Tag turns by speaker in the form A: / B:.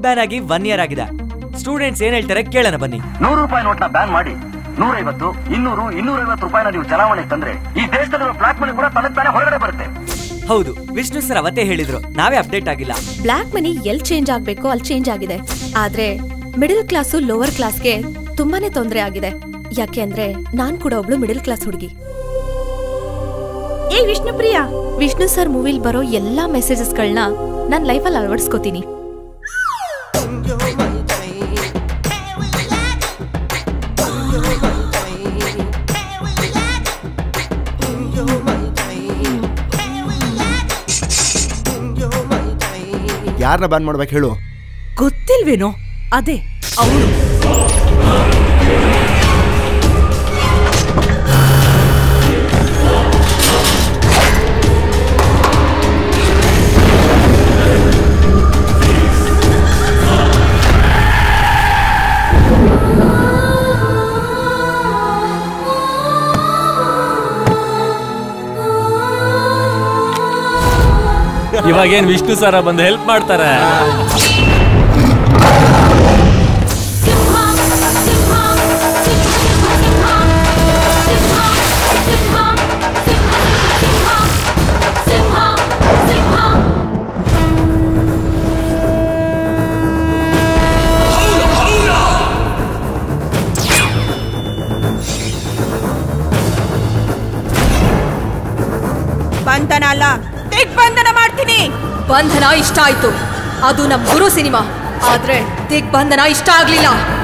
A: ban ಆಗಿ one year ಆಗಿದೆ students ಏನ್ ಹೇಳ್ತಾರೆ ಕೇಳೋಣ ಬನ್ನಿ
B: ನೂರು ರೂಪಾಯಿ ನೋಟ್ನ ಬ್ಯಾನ್ ಮಾಡಿ ನೂರೈವತ್ತು ಇನ್ನೂರು ಇನ್ನೂರೈವತ್ತು ರೂಪಾಯಿನ ನೀವು ಚಲಾವಣೆ ತಂದ್ರೆ ಈ ದೇಶದಲ್ಲಿರೋ ಬ್ಲಾಕ್ ಮನಿ ಕೂಡ ತನ್ನ ತಾನೇ ಹೊರಗಡೆ ಬರುತ್ತೆ
A: ಹೌದು ವಿಷ್ಣು ಸರ್ ಅವತ್ತೇ ಹೇಳಿದ್ರು ನಾವೇ ಅಪ್ಡೇಟ್ ಆಗಿಲ್ಲ
C: ಬ್ಲ್ಯಾಕ್ ಮನಿ ಎಲ್ ಚೇಂಜ್ ಆಗ್ಬೇಕೋ ಅಲ್ಲಿ ಚೇಂಜ್ ಆಗಿದೆ ಆದ್ರೆ ಮಿಡಲ್ ಕ್ಲಾಸು ಲೋವರ್ ಕ್ಲಾಸ್ಗೆ ತುಂಬಾನೇ ತೊಂದರೆ ಆಗಿದೆ ಯಾಕೆ ಅಂದ್ರೆ ನಾನ್ ಕೂಡ ಒಬ್ಳು ಮಿಡಲ್ ಕ್ಲಾಸ್ ಹುಡುಗಿ
D: ಏ ವಿಷ್ಣುಪ್ರಿಯ
C: ವಿಷ್ಣು ಸರ್ ಮೂವಿಲ್ ಬರೋ ಎಲ್ಲಾ ಮೆಸೇಜಸ್ಗಳನ್ನ ನಾನ್ ಲೈಫಲ್ಲಿ ಅಳವಡಿಸ್ಕೋತೀನಿ
E: ಯಾರನ್ನ ಬ್ಯಾನ್ ಮಾಡ್ಬೇಕು ಹೇಳು
D: ಗೊತ್ತಿಲ್ವೇನೋ ಅದೇ ಅವಳು
F: ಇವಾಗೇನ್ ವಿಷ್ಣು ಸರ ಬಂದು ಹೆಲ್ಪ್ ಮಾಡ್ತಾರೆ
D: ಬಂಧನ ಅಲ್ಲ ದಿಗ್ಬಂಧನ ಮಾಡ್ತೀನಿ
C: ಬಂಧನ ಇಷ್ಟ ಆಯ್ತು ಅದು ನಮ್ ಗುರು ಸಿನಿಮಾ ಆದ್ರೆ ದಿಗ್ಬಂಧನ ಇಷ್ಟ ಆಗ್ಲಿಲ್ಲ